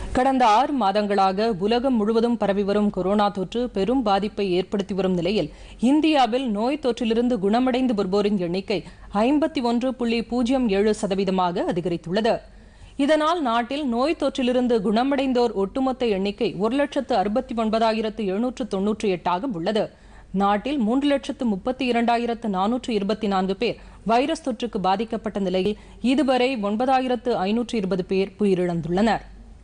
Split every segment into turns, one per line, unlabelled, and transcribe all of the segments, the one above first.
கடந்த ஆறு மாதங்களாக உலகம் முழுவதும் பரவி வரும் கொரோனா தொற்று பெரும் பாதிப்பை ஏற்படுத்தி வரும் நிலையில் இந்தியாவில் நோய் தொற்றிலிருந்து குணமடைந்து வருவோரின் எண்ணிக்கை ஐம்பத்தி ஒன்று புள்ளி பூஜ்ஜியம் ஏழு சதவீதமாக அதிகரித்துள்ளது இதனால் நாட்டில் நோய் தொற்றிலிருந்து குணமடைந்தோர் ஒட்டுமொத்த எண்ணிக்கை ஒரு லட்சத்து அறுபத்தி ஒன்பதாயிரத்து எழுநூற்று தொன்னூற்றி எட்டாக உள்ளது நாட்டில் மூன்று லட்சத்து முப்பத்தி இரண்டாயிரத்து நானூற்று இருபத்தி நான்கு பேர் வைரஸ் தொற்றுக்கு பாதிக்கப்பட்ட நிலையில் இதுவரை ஒன்பதாயிரத்து ஐநூற்று இருபது பேர் உயிரிழந்துள்ளனர்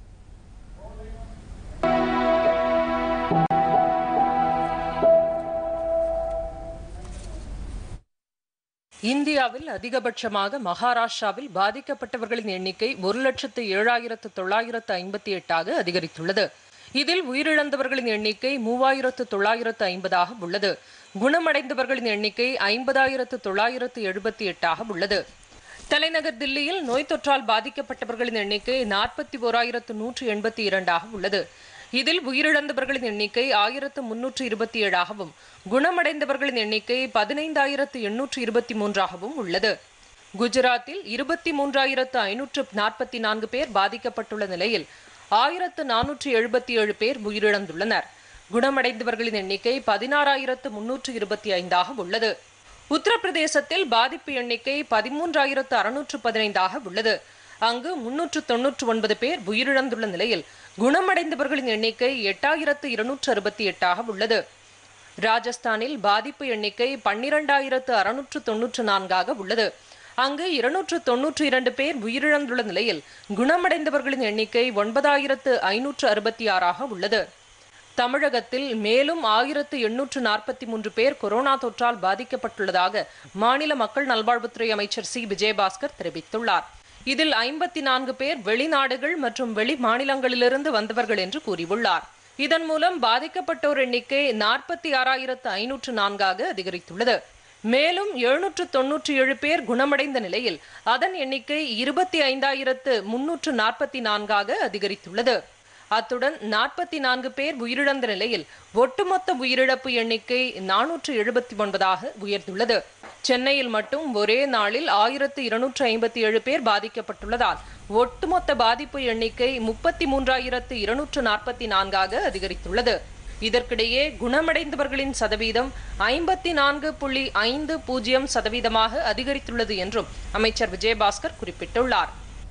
இந்தியாவில் அதிகபட்சமாக மகாராஷ்டிராவில் பாதிக்கப்பட்டவர்களின் எண்ணிக்கை ஒரு லட்சத்து ஏழாயிரத்து தொள்ளாயிரத்து ஐம்பத்தி எட்டாக அதிகரித்துள்ளது இதில் உயிரிழந்தவர்களின் எண்ணிக்கை மூவாயிரத்து தொள்ளாயிரத்து ஐம்பதாக உள்ளது குணமடைந்தவர்களின் எண்ணிக்கை ஐம்பதாயிரத்து தொள்ளாயிரத்து எழுபத்தி எட்டாக உள்ளது தலைநகர் தில்லியில் நோய் தொற்றால் பாதிக்கப்பட்டவர்களின் எண்ணிக்கை நாற்பத்தி ஓராயிரத்து நூற்று எண்பத்தி இரண்டாக உள்ளது இதில் உயிரிழந்தவர்களின் எண்ணிக்கை ஆயிரத்து முன்னூற்று இருபத்தி ஏழாகவும் குணமடைந்தவர்களின் எண்ணிக்கை பதினைந்தாயிரத்து எண்ணூற்று இருபத்தி மூன்றாகவும் உள்ளது குஜராத்தில் இருபத்தி மூன்றாயிரத்து ஐநூற்று நாற்பத்தி நான்கு பேர் பாதிக்கப்பட்டுள்ள நிலையில் ஆயிரத்து நானூற்று எழுபத்தி ஏழு பேர் உயிரிழந்துள்ளனர் குணமடைந்தவர்களின் எண்ணிக்கை பதினாறாயிரத்து முன்னூற்று இருபத்தி ஐந்தாக உள்ளது உத்தரப்பிரதேசத்தில் பாதிப்பு எண்ணிக்கை பதிமூன்றாயிரத்து அறுநூற்று பதினைந்தாக உள்ளது அங்கு முன்னூற்று தொன்னூற்று ஒன்பது பேர் உயிரிழந்துள்ள நிலையில் குணமடைந்தவர்களின் எண்ணிக்கை எட்டாயிரத்து இருநூற்று அறுபத்தி எட்டாக உள்ளது ராஜஸ்தானில் பாதிப்பு எண்ணிக்கை பன்னிரண்டாயிரத்து அறுநூற்று தொன்னூற்று நான்காக உள்ளது அங்கு இருநூற்று தொன்னூற்றி இரண்டு பேர் உயிரிழந்துள்ள நிலையில் குணமடைந்தவர்களின் எண்ணிக்கை ஒன்பதாயிரத்து ஐநூற்று அறுபத்தி ஆறாக உள்ளது தமிழகத்தில் மேலும் ஆயிரத்து எண்ணூற்று நாற்பத்தி மூன்று பேர் கொரோனா தொற்றால் பாதிக்கப்பட்டுள்ளதாக மாநில மக்கள் நல்வாழ்வுத்துறை அமைச்சர் சி விஜயபாஸ்கர் தெரிவித்துள்ளார் இதில் ஐம்பத்தி நான்கு பேர் வெளிநாடுகள் மற்றும் வெளி மாநிலங்களிலிருந்து வந்தவர்கள் என்று கூறியுள்ளார் இதன் மூலம் பாதிக்கப்பட்டோர் எண்ணிக்கை நாற்பத்தி ஆறாயிரத்து ஐநூற்று நான்காக அதிகரித்துள்ளது மேலும் எழுநூற்று தொன்னூற்றி ஏழு பேர் குணமடைந்த நிலையில் அதன் எண்ணிக்கை இருபத்தி ஐந்தாயிரத்து முன்னூற்று நாற்பத்தி நான்காக அதிகரித்துள்ளது அத்துடன் நாற்பத்தி நான்கு பேர் உயிரிழந்த நிலையில் ஒட்டுமொத்த உயிரிழப்பு எண்ணிக்கை நானூற்று எழுபத்தி ஒன்பதாக உயர்ந்துள்ளது சென்னையில் மட்டும் ஒரே நாளில் ஆயிரத்து இருநூற்று ஐம்பத்தி ஏழு பேர் பாதிக்கப்பட்டுள்ளதால் ஒட்டுமொத்த பாதிப்பு எண்ணிக்கை முப்பத்தி மூன்றாயிரத்து இருநூற்று நாற்பத்தி நான்காக அதிகரித்துள்ளது இதற்கிடையே குணமடைந்தவர்களின் சதவீதம் ஐம்பத்தி நான்கு புள்ளி ஐந்து பூஜ்ஜியம் சதவீதமாக அதிகரித்துள்ளது என்றும் அமைச்சர் விஜயபாஸ்கர் குறிப்பிட்டுள்ளார்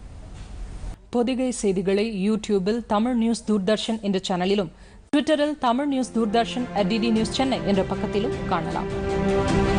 பொதிகை செய்திகளை யூடியூபில் தமிழ் நியூஸ் தூர்தர்ஷன் என்ற சேனலிலும் ட்விட்டரில் Tamil news Doordarshan at DD news Chennai என்ற பக்கத்திலும் காணலாம்